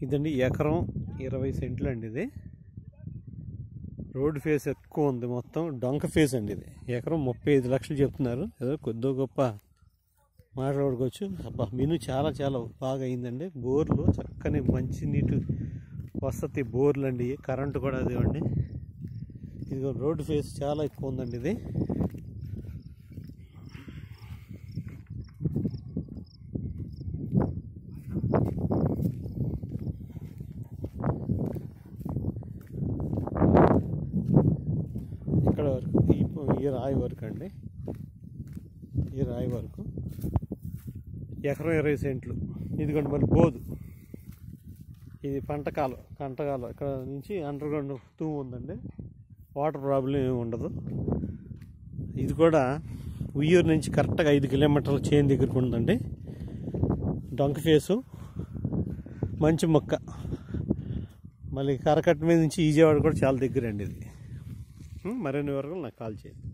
ఇదండి ఎకరం ఇరవై సెంట్లు అండి ఇది రోడ్ ఫేస్ ఎక్కువ ఉంది మొత్తం డొంక ఫేస్ అండి ఇది ఎకరం ముప్పై ఐదు లక్షలు చెప్తున్నారు ఏదో కొద్దో గొప్ప మాట్లాడుకోవచ్చు అబ్బా మిను చాలా చాలా బాగా అయిందండి బోర్లు చక్కని మంచి నీటి వసతి బోర్లు అండి ఇవి. కరెంటు కూడా అది అండి ఇది రోడ్ ఫేస్ చాలా ఎక్కువ ఉందండి ఇది ఇక్కడ వరకు ఈ ఈ రాయి వరకు అండి ఈ రాయి వరకు ఎకరం ఇరవై సెంట్లు ఇదిగోండి మళ్ళీ బోదు ఇది పంటకాలం పంటకాలం ఇక్కడ నుంచి అండర్ గ్రౌండ్ తూము ఉందండి వాటర్ ప్రాబ్లం ఏమి ఉండదు ఇది కూడా ఉయ్యూరు నుంచి కరెక్ట్గా ఐదు కిలోమీటర్ల చేను దగ్గరకు ఉందండి డొంక ఫేసు మంచి మొక్క మళ్ళీ కరకట్ట మీద నుంచి ఈజీవాడ కూడా చాలా దగ్గర అండి ఇది మరిన్ని వరకు నాకు కాల్ చేయండి